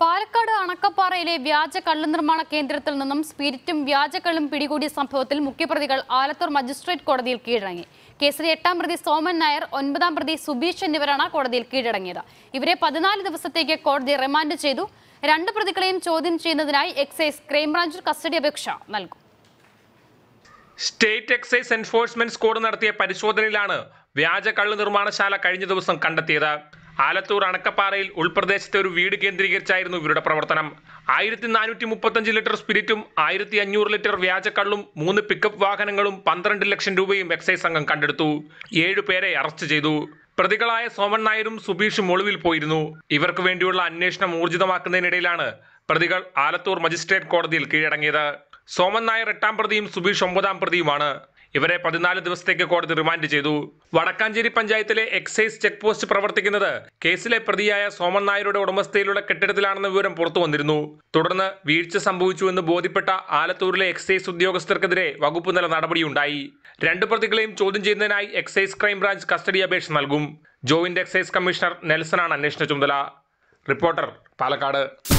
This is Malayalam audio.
പാലക്കാട് അണക്കപ്പാറയിലെ വ്യാജ കള്ള് നിർമ്മാണ കേന്ദ്രത്തിൽ നിന്നും സ്പിരിറ്റും വ്യാജക്കള്ളും പിടികൂടിയ സംഭവത്തിൽ മുഖ്യപ്രതികൾ ആലത്തൂർ മജിസ്ട്രേറ്റ് കോടതിയിൽ കീഴടങ്ങി കേസിലെ എട്ടാം പ്രതി സോമൻ നായർ ഒൻപതാം പ്രതി സുബീഷ് എന്നിവരാണ് കോടതിയിൽ കീഴടങ്ങിയത് ഇവരെ പതിനാല് ദിവസത്തേക്ക് കോടതി റിമാൻഡ് ചെയ്തു രണ്ട് പ്രതികളെയും ചോദ്യം ചെയ്യുന്നതിനായി എക്സൈസ് ക്രൈംബ്രാഞ്ച് കസ്റ്റഡി അപേക്ഷ നൽകും സ്റ്റേറ്റ് എക്സൈസ് എൻഫോഴ്സ്മെന്റ് സ്ക്വാഡ് നടത്തിയ പരിശോധനയിലാണ് വ്യാജ കള്ള് നിർമ്മാണശാല കഴിഞ്ഞ ദിവസം കണ്ടെത്തിയത് ആലത്തൂർ അണക്കപ്പാറയിൽ ഉൾപ്രദേശത്തെ ഒരു വീട് കേന്ദ്രീകരിച്ചായിരുന്നു ഇവരുടെ പ്രവർത്തനം ആയിരത്തി നാനൂറ്റി മുപ്പത്തഞ്ച് ലിറ്റർ സ്പിരിറ്റും ആയിരത്തി അഞ്ഞൂറ് ലിറ്റർ വ്യാജക്കള്ളും മൂന്ന് പിക്കപ്പ് വാഹനങ്ങളും പന്ത്രണ്ട് ലക്ഷം രൂപയും എക്സൈസ് സംഘം കണ്ടെടുത്തു ഏഴു പേരെ അറസ്റ്റ് ചെയ്തു പ്രതികളായ സോമൻ നായരും സുബീഷും ഒളിവിൽ പോയിരുന്നു ഇവർക്ക് വേണ്ടിയുള്ള അന്വേഷണം ഊർജിതമാക്കുന്നതിനിടയിലാണ് പ്രതികൾ ആലത്തൂർ മജിസ്ട്രേറ്റ് കോടതിയിൽ കീഴടങ്ങിയത് സോമൻ നായർ എട്ടാം പ്രതിയും സുബീഷ് ഒമ്പതാം പ്രതിയുമാണ് ഇവരെ പതിനാല് ദിവസത്തേക്ക് കോടതി റിമാൻഡ് ചെയ്തു വടക്കാഞ്ചേരി പഞ്ചായത്തിലെ എക്സൈസ് ചെക്ക് പോസ്റ്റ് പ്രവർത്തിക്കുന്നത് കേസിലെ പ്രതിയായ സോമൻ നായരുടെ ഉടമസ്ഥയിലുള്ള കെട്ടിടത്തിലാണെന്ന വിവരം പുറത്തു വന്നിരുന്നു തുടർന്ന് വീഴ്ച സംഭവിച്ചുവെന്ന് ബോധ്യപ്പെട്ട ആലത്തൂരിലെ എക്സൈസ് ഉദ്യോഗസ്ഥർക്കെതിരെ വകുപ്പ് നില നടപടിയുണ്ടായി രണ്ട് പ്രതികളെയും ചോദ്യം ചെയ്യുന്നതിനായി എക്സൈസ് ക്രൈംബ്രാഞ്ച് കസ്റ്റഡി അപേക്ഷ നൽകും ജോയിന്റ് എക്സൈസ് കമ്മീഷണർ നെൽസനാണ് അന്വേഷണ ചുമതല റിപ്പോർട്ടർ പാലക്കാട്